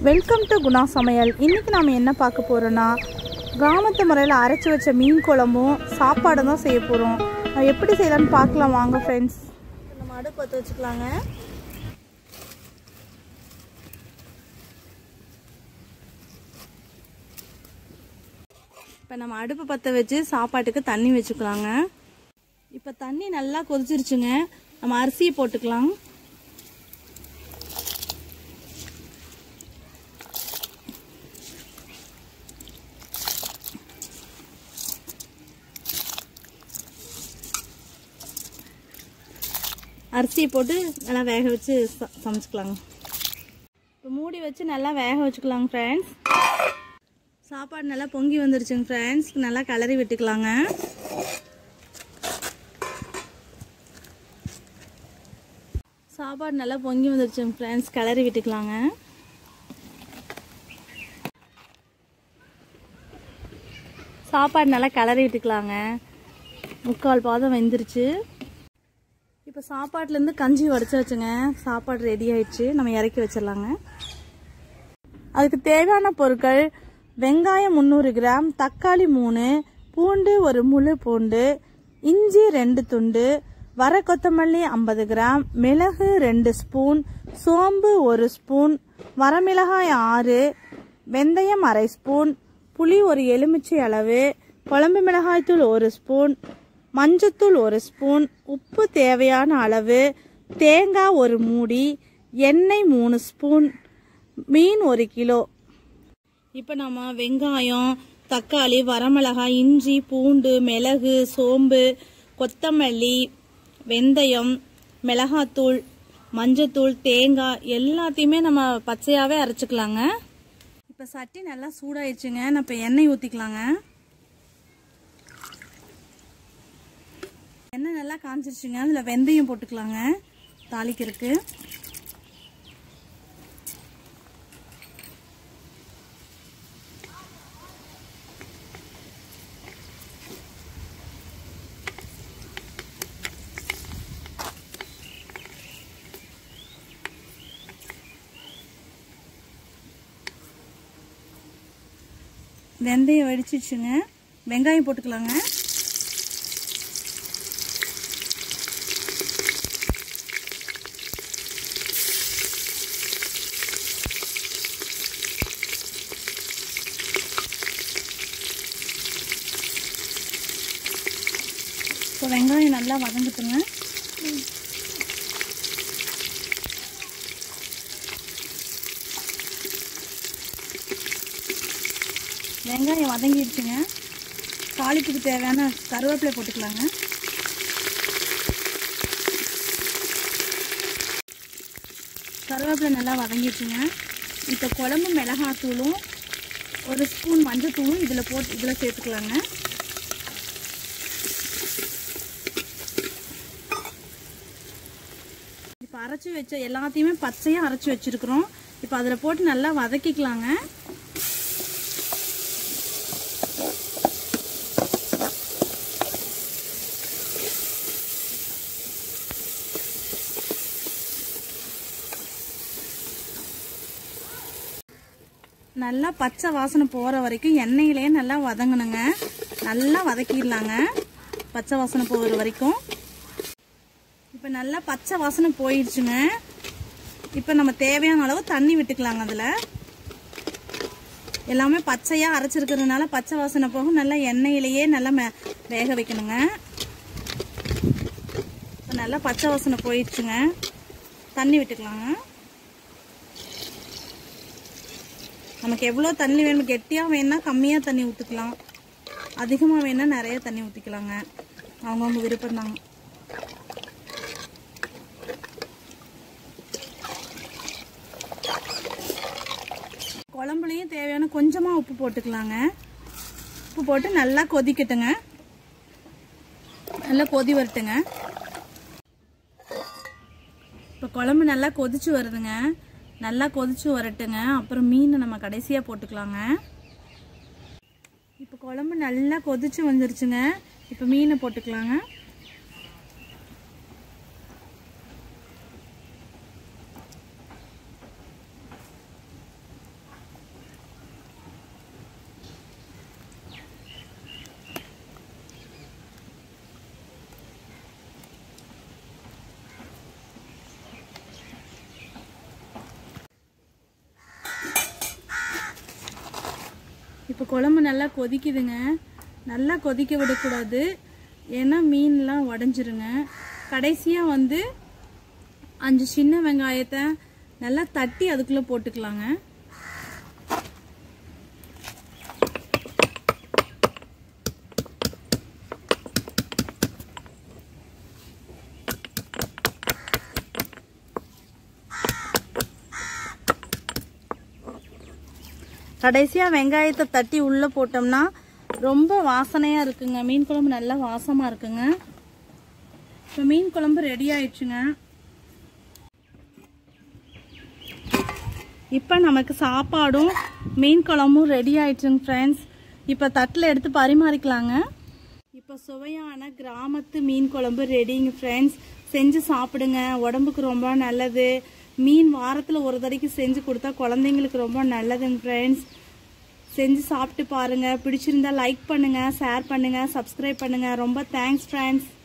welcome to Guna சமையல் இன்றைக்கி நாம் என்ன பார்க்க போகிறோன்னா கிராமத்து முறையில் அரைச்சி வச்ச மீன் குழம்பும் சாப்பாடும் தான் செய்ய போகிறோம் அது எப்படி செய்யலாம்னு பார்க்கலாம் வாங்க ஃப்ரெண்ட்ஸ் நம்ம அடுப்பு பற்ற வச்சுக்கலாங்க இப்போ நம்ம அடுப்பு பற்ற வச்சு சாப்பாட்டுக்கு தண்ணி வச்சுக்கலாங்க இப்போ தண்ணி நல்லா கொதிச்சிருச்சுங்க நம்ம அரிசியை போட்டுக்கலாம் அரிசியை போட்டு நல்லா வேக வச்சு ச- சமைச்சுக்கலாங்க இப்போ மூடி வச்சு நல்லா வேக வச்சுக்கலாங்க ஃப்ரெண்ட்ஸ் சாப்பாடு நல்லா பொங்கி வந்துருச்சுங்க ஃப்ரெண்ட்ஸ் நல்லா கிளறி விட்டுக்கலாங்க சாப்பாடு நல்லா பொங்கி வந்துருச்சுங்க ஃப்ரெண்ட்ஸ் கிளறி விட்டுக்கலாங்க சாப்பாடு நல்லா கிளறி விட்டுக்கலாங்க முக்கால் பாதம் வெந்துருச்சு இப்போ சாப்பாட்டுலேருந்து கஞ்சி வடிச்சு வச்சுங்க சாப்பாடு ரெடி ஆயிடுச்சு நம்ம இறக்கி வச்சிடலாங்க அதுக்கு தேவையான பொருட்கள் வெங்காயம் முந்நூறு கிராம் தக்காளி மூணு பூண்டு ஒரு முழு பூண்டு இஞ்சி ரெண்டு துண்டு வர கொத்தமல்லி ஐம்பது கிராம் மிளகு ரெண்டு ஸ்பூன் சோம்பு ஒரு ஸ்பூன் வரமிளகாய் ஆறு வெந்தயம் அரை ஸ்பூன் புளி ஒரு எலுமிச்சை அளவு குழம்பு மிளகாய்த்தூள் ஒரு ஸ்பூன் மஞ்சத்தூள் ஒரு ஸ்பூன் உப்பு தேவையான அளவு தேங்காய் ஒரு மூடி எண்ணெய் மூணு ஸ்பூன் மீன் ஒரு கிலோ இப்போ நம்ம வெங்காயம் தக்காளி வரமிளகாய் இஞ்சி பூண்டு மிளகு சோம்பு கொத்தமல்லி வெந்தயம் மிளகாத்தூள் மஞ்சத்தூள் தேங்காய் எல்லாத்தையுமே நம்ம பச்சையாகவே அரைச்சிக்கலாங்க இப்போ சட்டி நல்லா சூடாயிடுச்சுங்க நான் இப்போ எண்ணெய் ஊற்றிக்கலாங்க எண்ணெய் நல்லா காஞ்சிருச்சுங்க அதில் வெந்தயம் போட்டுக்கலாங்க தாளிக்கிறதுக்கு வெந்தயம் வெடிச்சிச்சுங்க வெங்காயம் போட்டுக்கலாங்க இப்போ வெங்காயம் நல்லா வதங்கட்டுங்க வெங்காயம் வதங்கிடுச்சுங்க தாளிப்புக்கு தேவையான கருவேப்பிலை போட்டுக்கலாங்க கருவேப்பிலை நல்லா வதங்கிடுச்சுங்க இப்போ குழம்பு மிளகாத்தூளும் ஒரு ஸ்பூன் மஞ்சத்தூளும் இதில் போட்டு இதில் சேர்த்துக்கலாங்க இப்போ அரைச்சி வச்ச எல்லாத்தையுமே பச்சையாக அரைச்சி வச்சுருக்குறோம் இப்போ அதில் போட்டு நல்லா வதக்கிக்கலாங்க நல்லா பச்சை வாசனை போகிற வரைக்கும் எண்ணெயிலே நல்லா வதங்கணுங்க நல்லா வதக்கிடலாங்க பச்சை வாசனை போகிற வரைக்கும் இப்போ நல்லா பச்சை வாசனை போயிடுச்சுங்க இப்போ நம்ம தேவையான அளவு தண்ணி விட்டுக்கலாங்க அதில் எல்லாமே பச்சையாக அரைச்சிருக்கிறதுனால பச்சை வாசனை போக நல்லா எண்ணெயிலேயே நல்லா மே- வேக வைக்கணுங்க இப்போ நல்லா பச்சை வாசனை போயிடுச்சுங்க தண்ணி விட்டுக்கலாங்க நமக்கு எவ்வளோ தண்ணி வேணும் கெட்டியாக வேணா கம்மியாக தண்ணி ஊற்றிக்கலாம் அதிகமாக வேணா நிறைய தண்ணி ஊற்றிக்கலாங்க அவங்கவுங்க விருப்பம் தாங்க குழம்புலையும் தேவையான கொஞ்சமாக உப்பு போட்டுக்கலாங்க உப்பு போட்டு நல்லா கொதிக்கட்டுங்க நல்லா கொதி வரட்டுங்க இப்போ குழம்பு நல்லா கொதிச்சு வருதுங்க நல்லா கொதிச்சு வரட்டுங்க அப்புறம் மீனை நம்ம கடைசியாக போட்டுக்கலாங்க இப்போ குழம்பு நல்லா கொதிச்சு வந்துருச்சுங்க இப்போ மீனை போட்டுக்கலாங்க இப்போ குழம்பு நல்லா கொதிக்குதுங்க நல்லா கொதிக்க விடக்கூடாது ஏன்னா மீன்லாம் உடஞ்சிருங்க கடைசியாக வந்து அஞ்சு சின்ன வெங்காயத்தை நல்லா தட்டி அதுக்குள்ளே போட்டுக்கலாங்க கடைசியாக வெங்காயத்தை தட்டி உள்ளே போட்டோம்னா ரொம்ப வாசனையாக இருக்குங்க மீன் குழம்பு நல்லா வாசமாக இருக்குங்க இப்போ மீன் குழம்பு ரெடி ஆயிடுச்சுங்க இப்போ நமக்கு சாப்பாடும் மீன் குழம்பும் ரெடி ஆயிடுச்சுங்க ஃப்ரெண்ட்ஸ் இப்போ தட்டில் எடுத்து பரிமாறிக்கலாங்க இப்போ சுவையான கிராமத்து மீன் குழம்பு ரெடிங்க ஃப்ரெண்ட்ஸ் செஞ்சு சாப்பிடுங்க உடம்புக்கு ரொம்ப நல்லது மீன் வாரத்தில் ஒரு தடவைக்கு செஞ்சு கொடுத்தா குழந்தைங்களுக்கு ரொம்ப நல்லதுங்க ஃப்ரெண்ட்ஸ் செஞ்சு சாப்பிட்டு பாருங்க பிடிச்சிருந்தா லைக் பண்ணுங்க ஷேர் பண்ணுங்க சப்ஸ்கிரைப் பண்ணுங்க ரொம்ப தேங்க்ஸ் ஃப்ரெண்ட்ஸ்